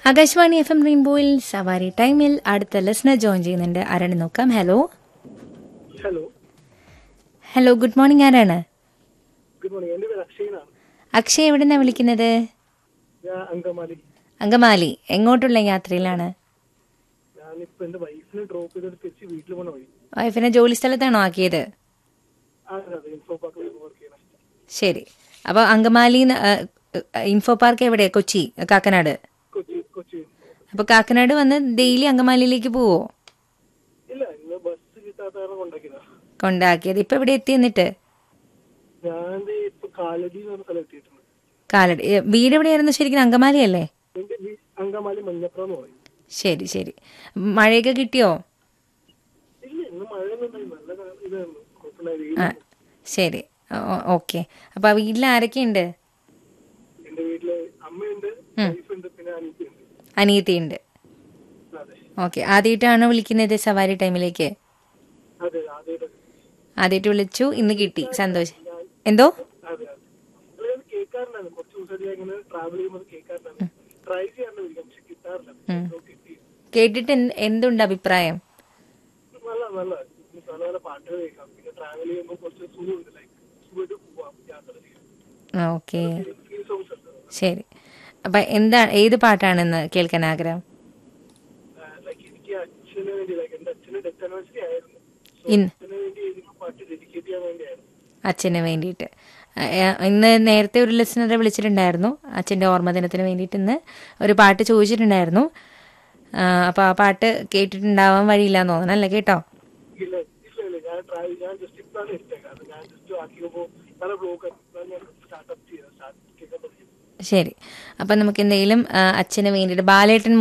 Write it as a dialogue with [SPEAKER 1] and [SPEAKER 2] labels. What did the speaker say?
[SPEAKER 1] Akashvani F M റെയിൻബോയിൽ സവാരി ടൈമിൽ അടുത്ത ലിസ്ണർ ജോയിൻ ചെയ്യുന്നുണ്ട് ആരാണ് നോക്കാം hello
[SPEAKER 2] hello
[SPEAKER 1] hello good morning ആരാണ്
[SPEAKER 2] ഗുഡ് മോർണിംഗ് എൻ്റെ പേര് അക്ഷയനാണ്
[SPEAKER 1] അക്ഷയ് എവിടുന്നാ വിളിക്കുന്നത്
[SPEAKER 2] ഞാൻ അങ്കമാലി
[SPEAKER 1] അങ്കമാലി എങ്ങോട്ടുള്ള യാത്രയിലാണ്
[SPEAKER 2] ഞാനിപ്പോൾ എൻ്റെ വൈഫിനെ ഡ്രോപ്പ് ചെയ്തിട്ട് തിരിച്ച് വീട്ടിൽ പോണ വഴി
[SPEAKER 1] വൈഫിനെ ജോലി സ്ഥലത്താണോ ആക്കിയത്
[SPEAKER 2] അതെ അതെ ഇൻഫോ പാർക്കിൽ വർക്ക് ചെയ്യണം
[SPEAKER 1] ശരി അപ്പോൾ അങ്കമാലി ഇൻഫോ പാർക്ക് എവിടെ കൊച്ചി കാക്കനാട്
[SPEAKER 2] കൊച്ചി കൊച്ചി
[SPEAKER 1] അപ്പോൾ കാക്കനാട് വന്ന് ഡെയിലി അങ്കമാലിയിലേക്ക് പോവോ
[SPEAKER 2] ഇല്ല ഇന്ന് ബസ് കിട്ടാത്ത കാരണം കൊണ്ടാക്കിയതാ
[SPEAKER 1] കൊണ്ടാക്കിയത് ഇപ്പൊ എവിടെ എത്തി എന്നിട്ട്
[SPEAKER 2] ഞാൻ ദേ ഇപ്പൊ കാലടി എന്ന് പറഞ്ഞ സ്ഥലം എത്തിയിട്ടുണ്ട്
[SPEAKER 1] കാലടി ഏ, വീട് എവിടെയായിരുന്നു ശരിക്കും അങ്കമാലി അല്ലേ
[SPEAKER 2] എൻ്റെ വീ അങ്കമാലി മഞ്ഞപ്ര എന്ന് പറയും
[SPEAKER 1] ശരി ശരി മഴയൊക്കെ കിട്ടിയോ
[SPEAKER 2] ഇല്ല ഇന്ന് മഴയൊന്നും ഉണ്ടായില്ല നല്ല കാ- ഇതായിരുന്നു കുഴപ്പമില്ല
[SPEAKER 1] ആ
[SPEAKER 2] വെയിലായിരുന്നു.
[SPEAKER 1] ശരി ഓക്കെ അപ്പോൾ ആ വീട്ടിൽ ആരൊക്കെയുണ്ട്
[SPEAKER 2] എൻ്റെ വീട്ടില് അമ്മയുണ്ട് വൈഫുണ്ട് പിന്നെ അനിയത്തിയുണ്ട്
[SPEAKER 1] അനിയത്തിയുണ്ട്
[SPEAKER 2] അതെ
[SPEAKER 1] ഓക്കെ ആദ്യമായിട്ടാണോ വിളിക്കുന്നത് സവാരി ടൈമിലേക്ക്
[SPEAKER 2] അതെ ആദ്യമായിട്ട്
[SPEAKER 1] ആദ്യമായിട്ട് വിളിച്ചു ഇന്ന് കിട്ടി സന്തോഷം എന്തോ
[SPEAKER 2] അതെ അതെ അല്ല, ഞാൻ കേൾക്കാറുണ്ടായിരുന്നു കുറച്ച് ദിവസമായിട്ട് ഞാൻ ഇങ്ങനെ ട്രാവൽ ചെയ്യുമ്പോൾ കേൾക്കാറുണ്ടായിരുന്നു ട്രൈ ചെയ്യാറുണ്ട് വിളിക്കാം പക്ഷെ കിട്ടാറില്ല ഇപ്പൊ കിട്ടി
[SPEAKER 1] കേട്ടിട്ട് എന്ത്- എന്തുണ്ട് അഭിപ്രായം
[SPEAKER 2] നല്ല നല്ല പല പല പാട്ടുകൾ കേൾക്കാം പിന്നെ ട്രാവൽ ചെയ്യുമ്പോൾ കുറച്ച് സുഖമുണ്ട് ലൈക്ക് സുഖമായിട്ട് പോവാം യാത്ര ചെയ്യാം
[SPEAKER 1] ഓക്കെ
[SPEAKER 2] ഫീൽ സോങ്സ് ഉണ്ട്
[SPEAKER 1] ശരി അപ്പം എന്താ ഏത് പാട്ടാണെന്ന് കേൾക്കാൻ ആഗ്രഹം
[SPEAKER 2] ലൈക്ക് എനിക്ക് അച്ഛന് വേണ്ടി ലൈക്ക് എന്റെ അച്ഛന് ഡെത്ത് ആനിവേഴ്സറി ആയിരുന്നു So,
[SPEAKER 1] ഇന്ന്
[SPEAKER 2] അച്ഛന് വേണ്ടി ഏതെങ്കിലും പാട്ട് ഡെഡിക്കേറ്റ് ചെയ്യാൻ വേണ്ടിയായിരുന്നു
[SPEAKER 1] അച്ഛന് വേണ്ടിയിട്ട് ആ, ആ, ഇന്ന് നേരത്തെ ഒരു ലിസണറെ വിളിച്ചിട്ടുണ്ടായിരുന്നു അച്ഛൻ്റെ ഓർമ്മദിനത്തിന് വേണ്ടിയിട്ട് ഇന്ന് ഒരു പാട്ട് ചോദിച്ചിട്ടുണ്ടായിരുന്നു അപ്പോൾ ആ പാട്ട് കേട്ടിട്ടുണ്ടാവാൻ വഴിയില്ലാന്ന് തോന്നണം അല്ലേ കേട്ടോ
[SPEAKER 2] ഇല്ല ഇല്ല ഇല്ല ഞാൻ ട്രാവൽ ഞാൻ ജസ്റ്റ് ഇപ്പോഴാണ് എടുത്തത് കാരണം ഞാൻ ജസ്റ്റ് ആക്കിയപ്പോൾ പല ബ്ലോക്ക് ഞാൻ സ്റ്റാർട്ടപ്പ് ചെയ്തത് സ്റ്റാർട്ട് കേൾക്കാൻ തുടങ്ങി
[SPEAKER 1] ശരി അപ്പം നമുക്ക് എന്തെങ്കിലും ആ, അച്ഛന് വേണ്ടിയിട്ട് ബാലേട്ടൻ